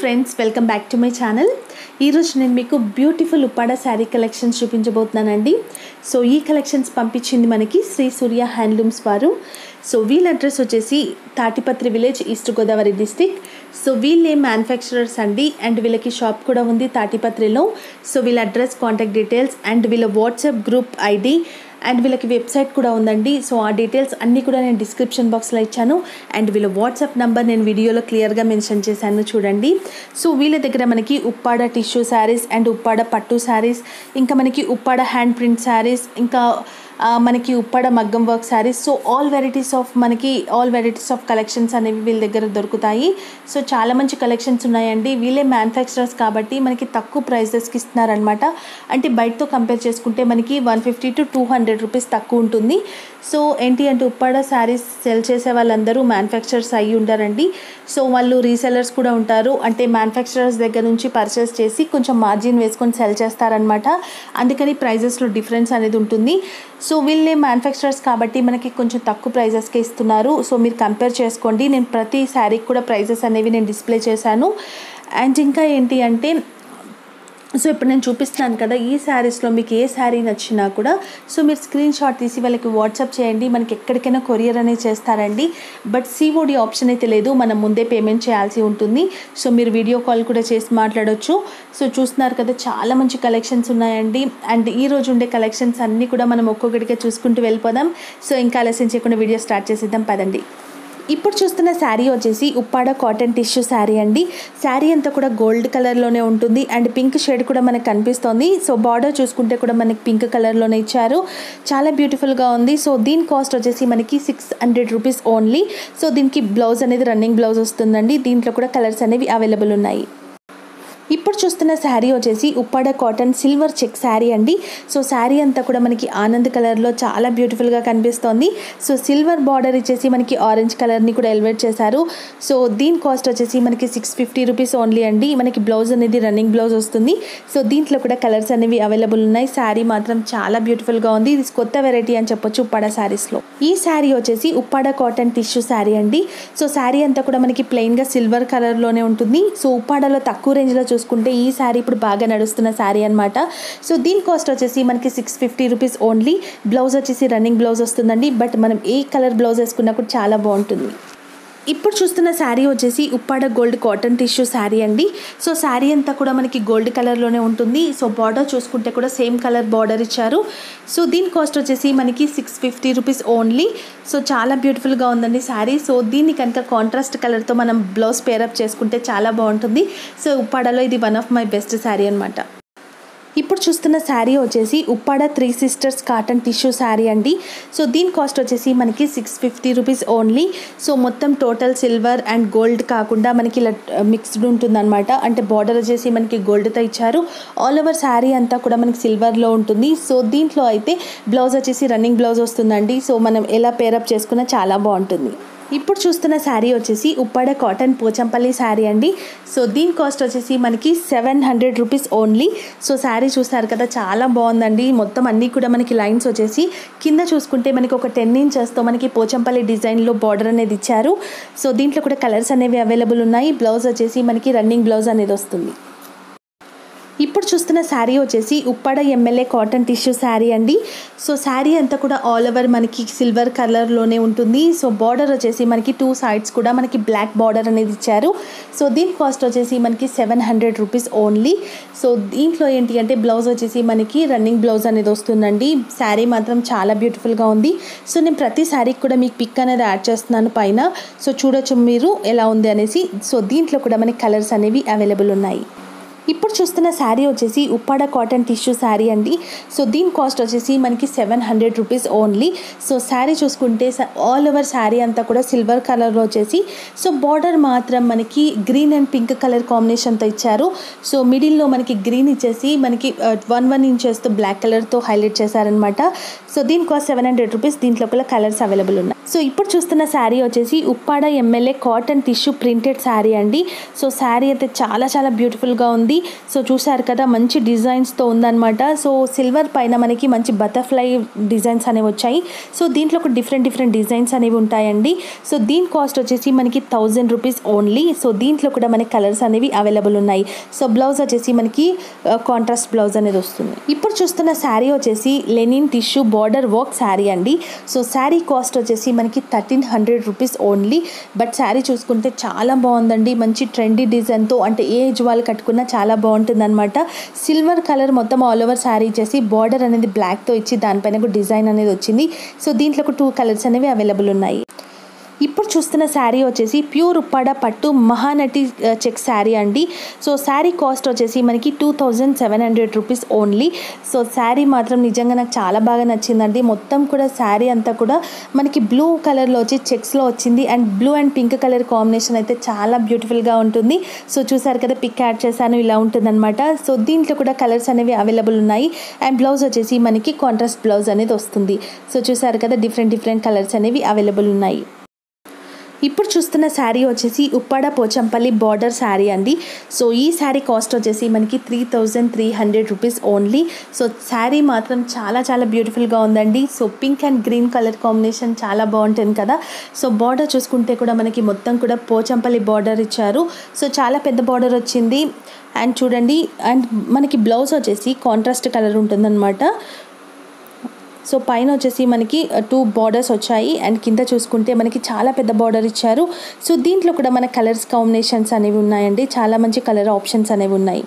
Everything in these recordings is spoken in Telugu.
friends welcome back to my channel ఈరోజు నేను మీకు బ్యూటిఫుల్ ఉప్పాడ శారీ కలెక్షన్స్ చూపించబోతున్నానండి సో ఈ కలెక్షన్స్ పంపించింది మనకి శ్రీ సూర్య హ్యాండ్లూమ్స్ వారు సో వీళ్ళ అడ్రస్ వచ్చేసి Tatipatri village east Godavari district so వీళ్ళే మ్యానుఫ్యాక్చరర్స్ అండి అండ్ వీళ్ళకి షాప్ కూడా ఉంది తాటిపత్రిలో సో వీళ్ళ అడ్రస్ కాంటాక్ట్ డీటెయిల్స్ అండ్ వీళ్ళ వాట్సాప్ గ్రూప్ ఐడి అండ్ వీళ్ళకి వెబ్సైట్ కూడా ఉందండి సో ఆ డీటెయిల్స్ అన్నీ కూడా నేను డిస్క్రిప్షన్ బాక్స్లో ఇచ్చాను అండ్ వీళ్ళ వాట్సాప్ నెంబర్ నేను వీడియోలో క్లియర్గా మెన్షన్ చేశాను చూడండి సో వీళ్ళ దగ్గర మనకి ఉప్పాడ టిష్యూ శారీస్ అండ్ ఉప్పాడ పట్టు శారీస్ ఇంకా మనకి ఉప్పాడ హ్యాండ్ ప్రింట్ శారీస్ ఇంకా ఆ, మనకి ఉప్పాడ మగ్గం work saris so all varieties of మనకి ఆల్ వెరైటీస్ ఆఫ్ కలెక్షన్స్ అనేవి వీళ్ళ దగ్గర దొరుకుతాయి సో చాలా మంచి కలెక్షన్స్ ఉన్నాయండి వీళ్ళే మ్యానుఫ్యాక్చరర్స్ కాబట్టి మనకి తక్కువ ప్రైజెస్కి ఇస్తున్నారనమాట అంటే బయటతో కంపేర్ చేసుకుంటే మనకి one fifty to two hundred rupees తక్కువ ఉంటుంది సో ఏంటి అంటే ఉప్పాడ శారీస్ సెల్ చేసే వాళ్ళందరూ మ్యానుఫ్యాక్చరర్స్ అయ్యి ఉంటారండి సో వాళ్ళు రీసెలర్స్ కూడా ఉంటారు అంటే మ్యానుఫ్యాక్చరర్స్ దగ్గర నుంచి పర్చేస్ చేసి కొంచెం మార్జిన్ వేసుకొని సెల్ చేస్తారనమాట అందుకని ప్రైజెస్లో డిఫరెన్స్ అనేది ఉంటుంది సో వీళ్ళే మ్యానుఫ్యాక్చరర్స్ కాబట్టి మనకి కొంచెం తక్కువ ప్రైజెస్కే ఇస్తున్నారు సో మీరు కంపేర్ చేసుకోండి నేను ప్రతి శారీకి కూడా ప్రైజెస్ అనేవి నేను డిస్ప్లే చేశాను అండ్ ఇంకా ఏంటి అంటే సో ఇప్పుడు నేను చూపిస్తున్నాను కదా ఈ శారీస్లో మీకు ఏ శారీ నచ్చినా కూడా సో మీరు స్క్రీన్ షాట్ తీసి వాళ్ళకి వాట్సాప్ చేయండి మనకి ఎక్కడికైనా కొరియర్ అనేది చేస్తారండి బట్ సిఓడి ఆప్షన్ అయితే లేదు మనం ముందే పేమెంట్ చేయాల్సి ఉంటుంది సో మీరు వీడియో కాల్ కూడా చేసి మాట్లాడొచ్చు సో చూస్తున్నారు కదా చాలా మంచి కలెక్షన్స్ ఉన్నాయండి అండ్ ఈ రోజు ఉండే కలెక్షన్స్ అన్నీ కూడా మనం ఒక్కొక్కటిగా చూసుకుంటూ వెళ్ళిపోదాం సో ఇంకా ఆలస్యం చేయకుండా వీడియో స్టార్ట్ చేసేద్దాం పదండి ఇప్పుడు చూస్తున్న శారీ వచ్చేసి ఉప్పాడ కాటన్ టిష్యూ శారీ అండి శారీ అంతా కూడా గోల్డ్ కలర్లోనే ఉంటుంది అండ్ పింక్ షేడ్ కూడా మనకు కనిపిస్తోంది సో బార్డర్ చూసుకుంటే కూడా మనకి పింక్ కలర్లోనే ఇచ్చారు చాలా బ్యూటిఫుల్గా ఉంది సో దీని కాస్ట్ వచ్చేసి మనకి six hundred rupees only so దీనికి బ్లౌజ్ అనేది రన్నింగ్ బ్లౌజ్ వస్తుందండి దీంట్లో కూడా కలర్స్ అనేవి అవైలబుల్ ఉన్నాయి ఇప్పుడు చూస్తున్న శారీ వచ్చేసి Uppada cotton silver check sari అండి సో శారీ అంతా కూడా మనకి ఆనంద్ కలర్లో చాలా బ్యూటిఫుల్గా కనిపిస్తోంది సో సిల్వర్ బార్డర్ ఇచ్చేసి మనకి ఆరెంజ్ కలర్ని కూడా ఎలివేట్ చేశారు సో దీని కాస్ట్ వచ్చేసి మనకి సిక్స్ ఫిఫ్టీ రూపీస్ ఓన్లీ అండి మనకి బ్లౌజ్ అనేది రన్నింగ్ బ్లౌజ్ వస్తుంది సో దీంట్లో కూడా కలర్స్ అనేవి అవైలబుల్ ఉన్నాయి శారీ మాత్రం చాలా బ్యూటిఫుల్గా ఉంది ఇది కొత్త వెరైటీ అని చెప్పొచ్చు ఉప్పాడ శారీస్లో ఈ శారీ వచ్చేసి ఉప్పాడ కాటన్ టిష్యూ శారీ అండి సో శారీ అంతా కూడా మనకి ప్లెయిన్గా సిల్వర్ కలర్లోనే ఉంటుంది సో ఉప్పాడలో తక్కువ రేంజ్లో చూసుకుంటే ఈ శారీ ఇప్పుడు బాగా నడుస్తున్న శారీ అనమాట సో దీని కాస్ట్ వచ్చేసి మనకి six fifty rupees only blouse వచ్చేసి రన్నింగ్ బ్లౌజ్ వస్తుందండి బట్ మనం ఏ కలర్ బ్లౌజ్ వేసుకున్నా కూడా చాలా బాగుంటుంది ఇప్పుడు చూస్తున్న శారీ వచ్చేసి Uppada gold cotton tissue sari అండి సో శారీ అంతా కూడా మనకి గోల్డ్ కలర్లోనే ఉంటుంది సో బార్డర్ చూసుకుంటే కూడా సేమ్ కలర్ బార్డర్ ఇచ్చారు సో దీని కాస్ట్ వచ్చేసి మనకి six fifty rupees only so చాలా బ్యూటిఫుల్గా ఉందండి శారీ సో దీన్ని కనుక కాంట్రాస్ట్ కలర్తో మనం బ్లౌజ్ పేరప్ చేసుకుంటే చాలా బాగుంటుంది సో ఉప్పాడలో ఇది one of my best sari అనమాట ఇప్పుడు చూస్తున్న శారీ వచ్చేసి Uppada three sisters cotton tissue sari అండి సో దీని కాస్ట్ వచ్చేసి మనకి six fifty rupees only so మొత్తం టోటల్ సిల్వర్ అండ్ గోల్డ్ కాకుండా మనకి ఇలా మిక్స్డ్ ఉంటుందన్నమాట అంటే బార్డర్ వచ్చేసి మనకి గోల్డ్తో ఇచ్చారు ఆల్ ఓవర్ శారీ అంతా కూడా మనకి సిల్వర్లో ఉంటుంది సో దీంట్లో అయితే బ్లౌజ్ వచ్చేసి రన్నింగ్ బ్లౌజ్ వస్తుందండి సో మనం ఎలా పేరప్ చేసుకున్నా చాలా బాగుంటుంది ఇప్పుడు చూస్తున్న శారీ వచ్చేసి ఉప్పాడ కాటన్ పోచంపల్లి శారీ అండి సో దీని కాస్ట్ వచ్చేసి మనకి seven hundred rupees only so sari చూస్తారు కదా చాలా బాగుందండి మొత్తం అన్నీ కూడా మనకి లైన్స్ వచ్చేసి కింద చూసుకుంటే మనకి ఒక టెన్ ఇంచెస్తో మనకి పోచంపల్లి డిజైన్లో బార్డర్ అనేది ఇచ్చారు సో దీంట్లో కూడా కలర్స్ అనేవి అవైలబుల్ ఉన్నాయి బ్లౌజ్ వచ్చేసి మనకి రన్నింగ్ బ్లౌజ్ అనేది వస్తుంది ఇప్పుడు చూస్తున్న శారీ వచ్చేసి Uppada MLA cotton tissue sari అండి సో శారీ అంతా కూడా ఆల్ ఓవర్ మనకి సిల్వర్ కలర్లోనే ఉంటుంది సో బార్డర్ వచ్చేసి మనకి టూ సైడ్స్ కూడా మనకి బ్లాక్ బార్డర్ అనేది ఇచ్చారు సో దీని కాస్ట్ వచ్చేసి మనకి seven hundred rupees only so దీంట్లో ఏంటి అంటే బ్లౌజ్ వచ్చేసి మనకి రన్నింగ్ బ్లౌజ్ అనేది వస్తుందండి శారీ మాత్రం చాలా బ్యూటిఫుల్గా ఉంది సో నేను ప్రతి శారీకి కూడా మీకు పిక్ అనేది యాడ్ చేస్తున్నాను పైన సో చూడొచ్చు మీరు ఎలా ఉంది అనేసి సో దీంట్లో కూడా మనకి కలర్స్ అనేవి అవైలబుల్ ఉన్నాయి ఇప్పుడు చూస్తున్న శారీ వచ్చేసి ఉప్పాడ కాటన్ టిష్యూ శారీ అండి సో దీని కాస్ట్ వచ్చేసి మనకి seven hundred rupees only so sari చూసుకుంటే ఆల్ ఓవర్ శారీ అంతా కూడా సిల్వర్ కలర్లో వచ్చేసి సో బార్డర్ మాత్రం మనకి గ్రీన్ అండ్ పింక్ కలర్ కాంబినేషన్తో ఇచ్చారు సో మిడిల్లో మనకి గ్రీన్ ఇచ్చేసి మనకి వన్ వన్ ఇంచెస్తో బ్లాక్ కలర్తో హైలైట్ చేశారనమాట సో దీని కాస్ట్ సెవెన్ హండ్రెడ్ రూపీస్ దీంట్లో కూడా కలర్స్ అవైలబుల్ ఉన్నాయి సో ఇప్పుడు చూస్తున్న శారీ వచ్చేసి Uppada MLA cotton tissue printed sari అండి సో శారీ అయితే చాలా చాలా బ్యూటిఫుల్గా ఉంది సో చూసారు కదా మంచి డిజైన్స్తో ఉందన్నమాట సో సిల్వర్ పైన మనకి మంచి బటర్ఫ్లై డిజైన్స్ అనేవి వచ్చాయి సో దీంట్లో ఒక డిఫరెంట్ డిఫరెంట్ డిజైన్స్ అనేవి ఉంటాయండి సో దీని కాస్ట్ వచ్చేసి మనకి థౌజండ్ రూపీస్ ఓన్లీ సో దీంట్లో కూడా మనకి కలర్స్ అనేవి అవైలబుల్ ఉన్నాయి సో బ్లౌజ్ వచ్చేసి మనకి కాంట్రాస్ట్ బ్లౌజ్ అనేది వస్తుంది ఇప్పుడు చూస్తున్న శారీ వచ్చేసి linen tissue border work sari అండి సో శారీ కాస్ట్ వచ్చేసి మనకి thirteen hundred rupees only but sari చూసుకుంటే చాలా బాగుందండి మంచి ట్రెండీ డిజైన్తో అంటే ఏ ఏజ్ వాళ్ళు కట్టుకున్నా చాలా బాగుంటుంది అనమాట సిల్వర్ కలర్ మొత్తం ఆల్ ఓవర్ శారీ ఇచ్చేసి బార్డర్ అనేది బ్లాక్తో ఇచ్చి దానిపైన ఒక డిజైన్ అనేది వచ్చింది సో దీంట్లో ఒక టూ కలర్స్ అనేవి అవైలబుల్ ఉన్నాయి ఇప్పుడు చూస్తున్న శారీ వచ్చేసి ప్యూర్ ఉప్పాడ పట్టు మహానటి చెక్ శారీ అండి సో శారీ కాస్ట్ వచ్చేసి మనకి two thousand seven hundred rupees only so sari మాత్రం నిజంగా నాకు చాలా బాగా నచ్చిందండి మొత్తం కూడా శారీ అంతా కూడా మనకి బ్లూ కలర్లో వచ్చి చెక్స్లో వచ్చింది and blue and pink colour combination అయితే చాలా బ్యూటిఫుల్గా ఉంటుంది సో చూసారు కదా పిక్ యాడ్ చేశాను ఇలా ఉంటుందన్నమాట సో దీంట్లో కూడా కలర్స్ అనేవి అవైలబుల్ ఉన్నాయి అండ్ బ్లౌజ్ వచ్చేసి మనకి కాంట్రాస్ట్ బ్లౌజ్ అనేది వస్తుంది సో చూసారు కదా డిఫరెంట్ డిఫరెంట్ కలర్స్ అనేవి అవైలబుల్ ఉన్నాయి ఇప్పుడు చూస్తున్న శారీ వచ్చేసి ఉప్పాడ పోచంపల్లి బార్డర్ శారీ అండి సో ఈ శారీ కాస్ట్ వచ్చేసి మనకి three thousand three hundred rupees only so sari మాత్రం చాలా చాలా బ్యూటిఫుల్గా ఉందండి so pink and green colour combination చాలా బాగుంటుంది కదా సో బార్డర్ చూసుకుంటే కూడా మనకి మొత్తం కూడా పోచంపల్లి బార్డర్ ఇచ్చారు సో చాలా పెద్ద బార్డర్ వచ్చింది అండ్ చూడండి అండ్ మనకి బ్లౌజ్ వచ్చేసి కాంట్రాస్ట్ కలర్ ఉంటుందన్నమాట సో పైన వచ్చేసి మనకి టూ బార్డర్స్ వచ్చాయి అండ్ కింద చూసుకుంటే మనకి చాలా పెద్ద బార్డర్ ఇచ్చారు సో దీంట్లో కూడా మన కలర్స్ కాంబినేషన్స్ అనేవి ఉన్నాయండి చాలా మంచి కలర్ ఆప్షన్స్ అనేవి ఉన్నాయి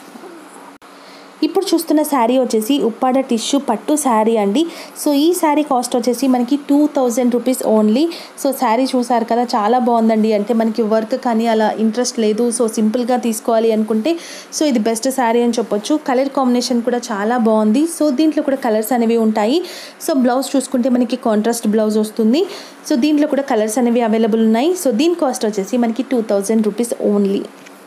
ఇప్పుడు చూస్తున్న శారీ వచ్చేసి ఉప్పాడ టిష్యూ పట్టు శారీ అండి సో ఈ శారీ కాస్ట్ వచ్చేసి మనకి two thousand rupees only so sari చూసారు కదా చాలా బాగుందండి అంటే మనకి వర్క్ కానీ అలా ఇంట్రెస్ట్ లేదు సో సింపుల్గా తీసుకోవాలి అనుకుంటే సో ఇది బెస్ట్ శారీ అని చెప్పొచ్చు కలర్ కాంబినేషన్ కూడా చాలా బాగుంది సో దీంట్లో కూడా కలర్స్ అనేవి ఉంటాయి సో బ్లౌజ్ చూసుకుంటే మనకి కాంట్రాస్ట్ బ్లౌజ్ వస్తుంది సో దీంట్లో కూడా కలర్స్ అనేవి అవైలబుల్ ఉన్నాయి సో దీని కాస్ట్ వచ్చేసి మనకి టూ థౌజండ్ రూపీస్ ఓన్లీ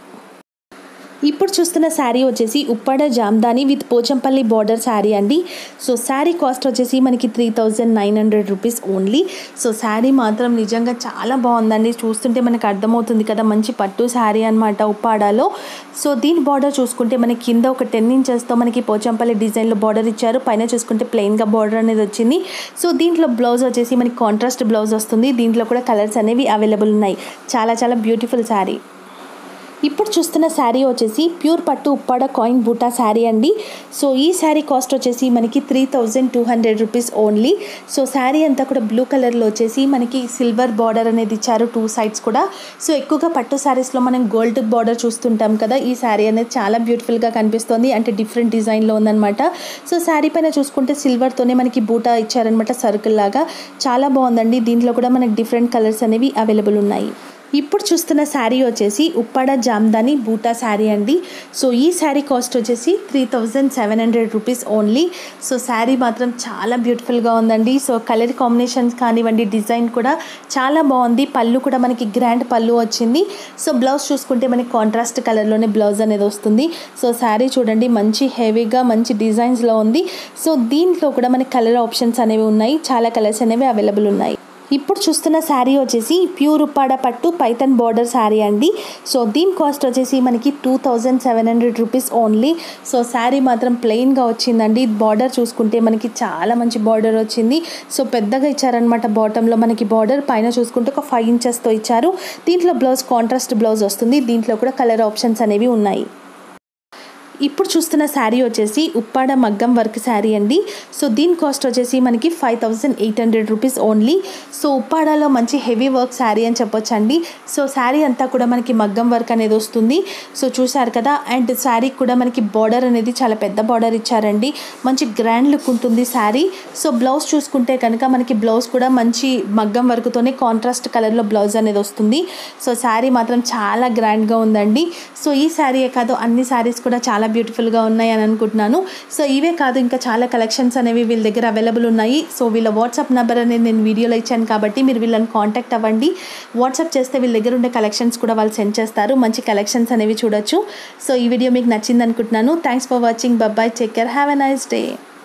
ఇప్పుడు చూస్తున్న శారీ వచ్చేసి ఉప్పాడ జామ్దాని విత్ పోచంపల్లి బార్డర్ శారీ అండి సో శారీ కాస్ట్ వచ్చేసి మనకి three thousand nine hundred rupees only so sari మాత్రం నిజంగా చాలా బాగుందండి చూస్తుంటే మనకు అర్థమవుతుంది కదా మంచి పట్టు శారీ అనమాట ఉప్పాడలో సో దీని బార్డర్ చూసుకుంటే మనకి కింద ఒక టెన్ ఇంచెస్తో మనకి పోచంపల్లి డిజైన్లో బార్డర్ ఇచ్చారు పైన చూసుకుంటే ప్లెయిన్గా బార్డర్ అనేది వచ్చింది సో దీంట్లో బ్లౌజ్ వచ్చేసి మనకి కాంట్రాస్ట్ బ్లౌజ్ వస్తుంది దీంట్లో కూడా కలర్స్ అనేవి అవైలబుల్ ఉన్నాయి చాలా చాలా బ్యూటిఫుల్ శారీ ఇప్పుడు చూస్తున్న శారీ వచ్చేసి ప్యూర్ పట్టు ఉప్పాడ కాయిన్ బూటా శారీ అండి సో ఈ శారీ కాస్ట్ వచ్చేసి మనకి three thousand two hundred rupees only so sari అంతా కూడా బ్లూ కలర్లో వచ్చేసి మనకి సిల్వర్ బార్డర్ అనేది ఇచ్చారు టూ సైడ్స్ కూడా సో ఎక్కువగా పట్టు శారీస్లో మనం గోల్డ్ బార్డర్ చూస్తుంటాం కదా ఈ శారీ అనేది చాలా బ్యూటిఫుల్గా కనిపిస్తుంది అంటే డిఫరెంట్ డిజైన్లో ఉందన్నమాట సో శారీ పైన చూసుకుంటే సిల్వర్తోనే మనకి బూటా ఇచ్చారనమాట సర్కిల్ లాగా చాలా బాగుందండి దీంట్లో కూడా మనకి డిఫరెంట్ కలర్స్ అనేవి అవైలబుల్ ఉన్నాయి ఇప్పుడు చూస్తున్న శారీ వచ్చేసి ఉప్పాడ జామ్దాని బూటా శారీ అండి సో ఈ శారీ కాస్ట్ వచ్చేసి three thousand seven hundred rupees only so sari మాత్రం చాలా బ్యూటిఫుల్గా ఉందండి సో కలర్ కాంబినేషన్స్ కానివ్వండి డిజైన్ కూడా చాలా బాగుంది పళ్ళు కూడా మనకి గ్రాండ్ పళ్ళు వచ్చింది సో బ్లౌజ్ చూసుకుంటే మనకి కాంట్రాస్ట్ కలర్లోనే బ్లౌజ్ అనేది వస్తుంది సో శారీ చూడండి మంచి హెవీగా మంచి డిజైన్స్లో ఉంది సో దీంట్లో కూడా మనకి కలర్ ఆప్షన్స్ అనేవి ఉన్నాయి చాలా కలర్స్ అనేవి అవైలబుల్ ఉన్నాయి ఇప్పుడు చూస్తున్న శారీ వచ్చేసి ప్యూర్ ఉప్పాడ పట్టు పైతన్ బార్డర్ శారీ అండి సో దీని కాస్ట్ వచ్చేసి మనకి two thousand seven hundred rupees only so sari మాత్రం ప్లెయిన్గా వచ్చిందండి బార్డర్ చూసుకుంటే మనకి చాలా మంచి బార్డర్ వచ్చింది సో పెద్దగా ఇచ్చారనమాట బాటంలో మనకి బార్డర్ పైన చూసుకుంటే ఒక ఫైవ్ ఇంచెస్తో ఇచ్చారు దీంట్లో బ్లౌజ్ కాంట్రాస్ట్ బ్లౌజ్ వస్తుంది దీంట్లో కూడా కలర్ ఆప్షన్స్ అనేవి ఉన్నాయి ఇప్పుడు చూస్తున్న శారీ వచ్చేసి ఉప్పాడ మగ్గం వర్క్ శారీ అండి సో దీని కాస్ట్ వచ్చేసి మనకి five thousand eight hundred rupees only so ఉప్పాడలో మంచి హెవీ వర్క్ శారీ అని చెప్పొచ్చు అండి సో శారీ అంతా కూడా మనకి మగ్గం వర్క్ అనేది వస్తుంది సో చూసారు కదా అండ్ శారీ కూడా మనకి బార్డర్ అనేది చాలా పెద్ద బార్డర్ ఇచ్చారండి మంచి గ్రాండ్ లుక్ ఉంటుంది శారీ సో బ్లౌజ్ చూసుకుంటే కనుక మనకి బ్లౌజ్ కూడా మంచి మగ్గం వర్క్తోనే కాంట్రాస్ట్ కలర్లో బ్లౌజ్ అనేది వస్తుంది సో శారీ మాత్రం చాలా గ్రాండ్గా ఉందండి సో ఈ శారీయే కాదు అన్ని శారీస్ కూడా చాలా బ్యూటిఫుల్గా ఉన్నాయి అని అనుకుంటున్నాను సో ఇవే కాదు ఇంకా చాలా కలెక్షన్స్ అనేవి వీళ్ళ దగ్గర అవైలబుల్ ఉన్నాయి సో వీళ్ళ వాట్సాప్ నెంబర్ అనేది నేను వీడియోలో ఇచ్చాను కాబట్టి మీరు వీళ్ళని కాంటాక్ట్ అవ్వండి వాట్సాప్ చేస్తే వీళ్ళ దగ్గర ఉండే కలెక్షన్స్ కూడా వాళ్ళు సెండ్ చేస్తారు మంచి కలెక్షన్స్ అనేవి చూడొచ్చు సో ఈ వీడియో మీకు నచ్చింది అనుకుంటున్నాను thanks for watching bye bye take care have a nice day